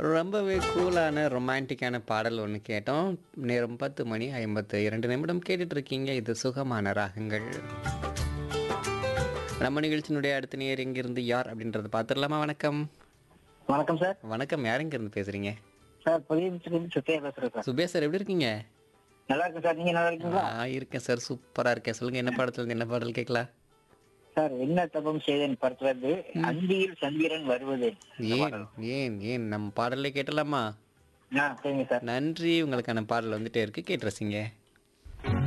ரொம்பவே கூலான ரொமான்டிக்கான பாடல் ஒன்று கேட்டோம் நேரம் பத்து மணி ஐம்பத்து இரண்டு நிமிடம் கேட்டுட்டு இருக்கீங்க இது சுகமான ராகங்கள் நம்ம நிகழ்ச்சியினுடைய அடுத்த நேர் எங்கிருந்து யார் அப்படின்றத பார்த்துடலாமா வணக்கம் வணக்கம் சார் வணக்கம் யார் எங்கிருந்து பேசுறீங்க சார் புதிய சுத்தையா பேசுறேன் சார் சுபேஷ் சார் எப்படி இருக்கீங்க நல்லா இருக்கு சார் நீங்க நல்லா இருக்கீங்களா ஆ இருக்கேன் சார் சூப்பரா இருக்கேன் சொல்லுங்க என்ன படத்துல இருந்து என்ன பாடல் கேட்கலாம் சார் என்ன தபம் செய்தேன் படுத்துறது அந்தியில் சந்திரன் வருவது ஏன் ஏன் ஏன் நம்ம பாடலே கேட்டலாமா ஆ சரிங்க சார் நன்றி உங்களுக்கான பாடல் வந்துட்டே இருக்கு கேட்டு ரசிங்க